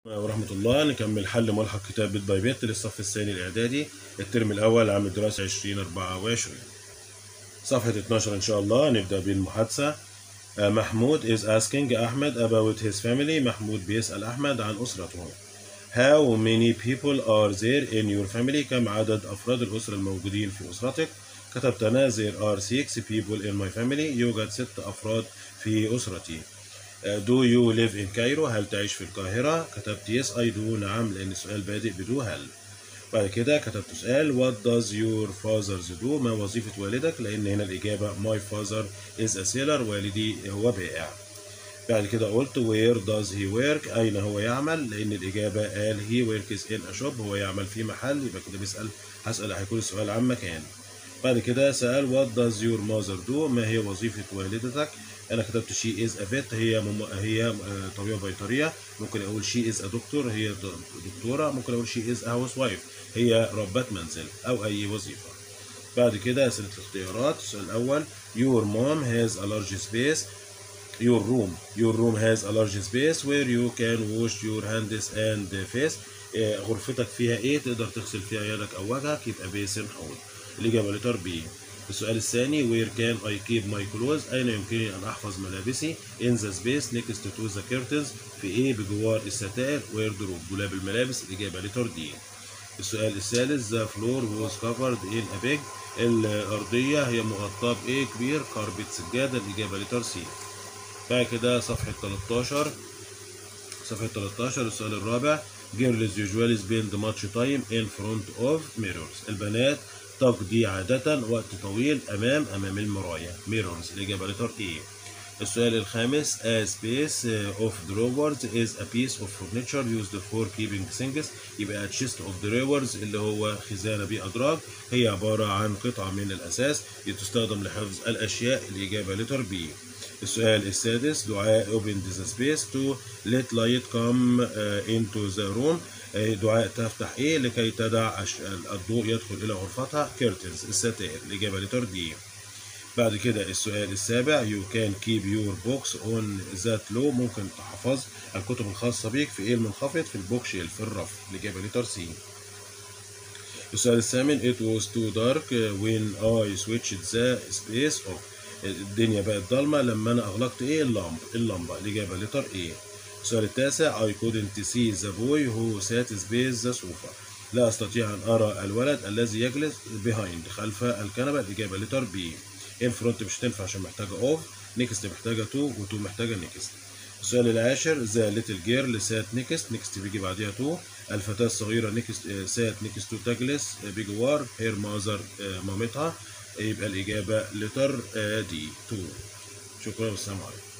ورحمة الله نكمل حل ملحق كتاب بيت باي بيت للصف الثاني الإعدادي الترم الأول عام الدراسة 2024 صفحة 12 إن شاء الله نبدأ بالمحادثة آه، محمود is asking أحمد about his family محمود بيسأل أحمد عن أسرته How many people are there in your family كم عدد أفراد الأسرة الموجودين في أسرتك كتبت أنا there are six people in my family يوجد ست أفراد في أسرتي Do you live in Cairo؟ هل تعيش في القاهرة؟ كتبت yes I do نعم لأن السؤال بادئ بدو هل بعد كده كتبت سؤال What does your father do؟ ما وظيفة والدك؟ لأن هنا الإجابة My father is a sailor والدي هو بائع بعد كده قلت Where does he work؟ أين هو يعمل؟ لأن الإجابة قال he works in a shop هو يعمل في محل يبقى كده بيسأل هسأل هيكون السؤال عن مكان بعد كده سأل What does your mother do؟ ما هي وظيفة والدتك؟ انا كتبت شي از افيت هي مم... هي آه، طبيبه بيطريه ممكن اقول شي از دكتور هي د- دكتوره ممكن اقول شي از هاوس وايف هي ربة منزل او اي وظيفه بعد كده اسئله الاختيارات السؤال الاول your mom has a large space your room your room has a large space where you can wash your hands and face آه، غرفتك فيها ايه تقدر تغسل فيها يدك او وجهك يبقى بيسن حوض الاجابه لتر بي السؤال الثاني where can I keep my clothes أين يمكنني أن أحفظ ملابسي in the space next to the curtains في إيه بجوار الستائر wardrobe دولاب الملابس الإجابة لتر دي السؤال الثالث the floor was covered in a big الأرضية هي مغطاة بإيه كبير كاربت سجادة الإجابة لتر سي بعد كده صفحة 13 صفحة 13 السؤال الرابع girls usually spend much time in front of mirrors البنات تقضي عادة وقت طويل أمام أمام المراية mirrors الإجابة لتر E السؤال الخامس a space of drawers is a piece of furniture used for keeping things يبقى a chest of drawers اللي هو خزانة بأدراج هي عبارة عن قطعة من الأساس تستخدم لحفظ الأشياء الإجابة لتر B السؤال السادس دعاء open the space to let light come uh, into the room آه، دعاء تفتح ايه لكي تدع الش- الضوء يدخل الى غرفتها curtains الستائر الاجابه لتر دي بعد كده السؤال السابع you can keep your books on that low ممكن تحفظ الكتب الخاصة بيك في ايه المنخفض في البوك شيل في الرف الإجابة لتر سي السؤال الثامن it was too dark when I switched the space off الدنيا بقت ضلمة لما أنا أغلقت إيه اللمبة اللمبة الإجابة لتر إيه السؤال التاسع I couldn't see the boy who sat space the sofa لا أستطيع أن أرى الولد الذي يجلس behind خلف الكنبة الإجابة لتر بي الفرونت مش هتنفع عشان محتاجة أوف نيكست محتاجة تو وتو محتاجة نيكست السؤال العاشر ذا ليتل جيرل سات نيكست نيكست بيجي بعديها تو الفتاة الصغيرة نيكست سات نيكست تو تجلس بجوار هير ماذر مامتها يبقى الإجابة لتر دي تو شكرا والسلام عليكم